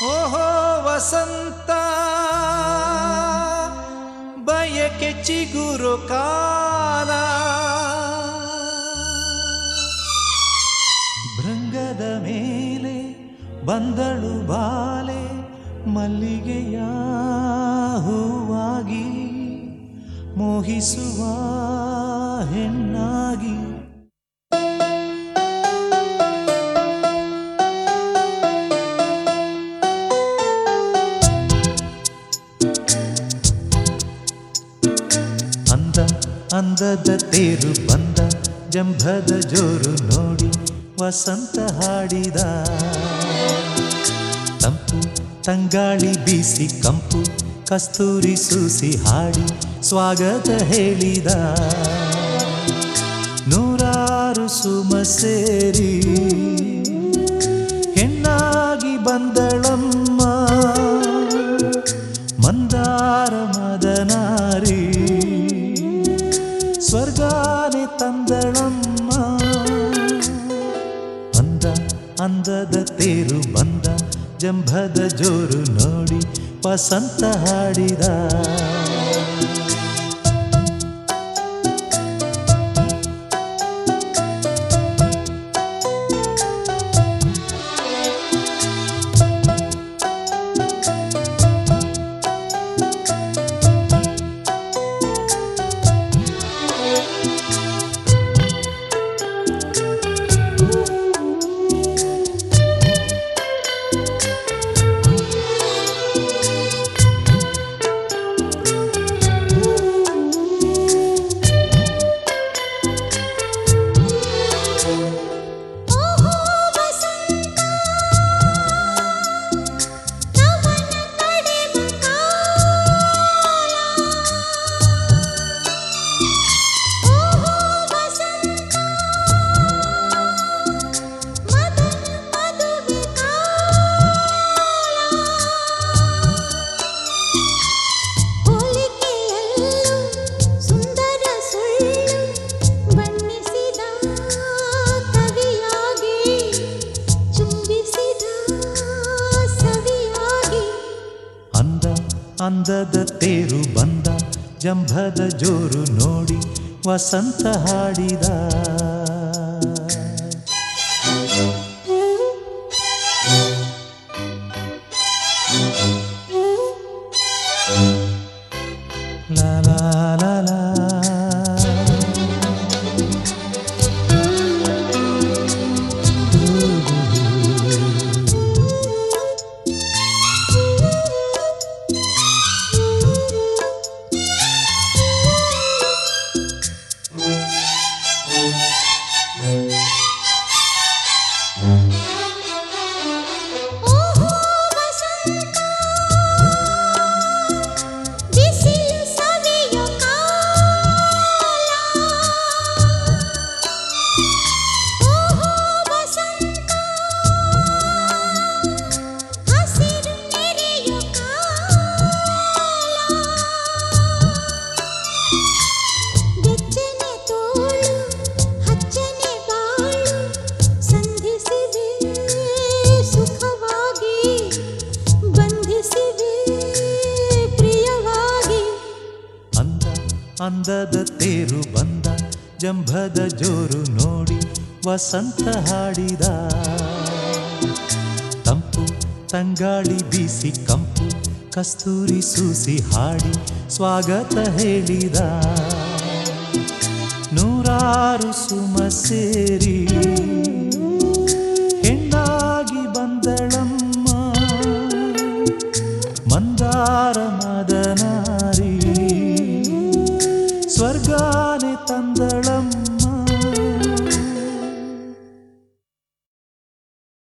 ಓಹೋ ವಸಂತ ಬಯಕೆ ಚಿಗುರು ಕಾಲ ಭೃಂಗದ ಮೇಲೆ ಬಂದಳು ಬಾಲೆ ಮಲ್ಲಿಗೆಯ ಹೂವಾಗಿ ಮೋಹಿಸುವ ಹೆಣ್ಣಾಗಿ ಅಂದ ಅಂದದ ತೇರು ಬಂದ ಜಂಭದ ಜೋರು ನೋಡಿ ವಸಂತ ಹಾಡಿದ ತಂಪು ತಂಗಾಳಿ ಬೀಸಿ ಕಂಪು ಕಸ್ತೂರಿ ಸೂಸಿ ಹಾಡಿ ಸ್ವಾಗತ ಹೇಳಿದ ನೂರಾರು ಸುಮ ಸೇರಿ ಹೆಣ್ಣಾಗಿ ಬಂದಳಮ್ಮ ಮಂದಾರ ಮದನಾರಿ ಸ್ವರ್ಗಾನೆ ತಂದಳಮ್ಮ ಅಂದ ಅಂದದ ತೇರು ಬಂದ ಜಂಭದ ಜೋರು ನೋಡಿ ವಸಂತ ಹಾಡಿದ ಓಹೋ ವಸಂತ ನವನ ಕಡೆವ ಕಾಲ ಓಹೋ ವಸಂತ ಮದನ ಮದುವೆ ಕಾಲ ಹೋಲಿಕೆಯಲ್ಲೂ ಸುಂದರ ಸುಳ್ಳು ಬಣ್ಣಿಸಿದ ಕವಿಯಾಗಿ ಚುಂಬಿಸಿದ ಸವಿಯಾಗಿ ಅಂದ ಅಂದದ ತೇರು ಬಂದ ಜಂಭದ ಜೋರು ನೋಡಿ ವಸಂತ ಹಾಡಿದ ಲಾ ಲಾ ಲಾ ಲಾ. ಓಹೋ ವಸಂತ ಬಿಸಿಲು ಸವಿಯೋ ಕಾಲ ಓಹೋ ವಸಂತ ಹಸಿರು ನೆರೆಯೋ ಕಾಲ ಬೆಚ್ಚನೆ ತೋಳು ಹಚ್ಚನೆ ಬಾಳು ಸಂಧಿಸಿವೆ ಸುಖವಾಗಿ ಬಂಧಿಸಿವೆ ಪ್ರಿಯವಾಗಿ ಅಂದ ಅಂದದ ತೇರು ಬಂದ ಜಂಭದ ಜೋರು ನೋಡಿ ವಸಂತ ಹಾಡಿದ ತಂಪು ತಂಗಾಳಿ ಬೀಸಿ ಕಂಪು ಕಸ್ತೂರಿ ಸೂಸಿ ಹಾಡಿ ಸ್ವಾಗತ ಹೇಳಿದ ನೂರಾರು ಸುಮ ಸೇರಿ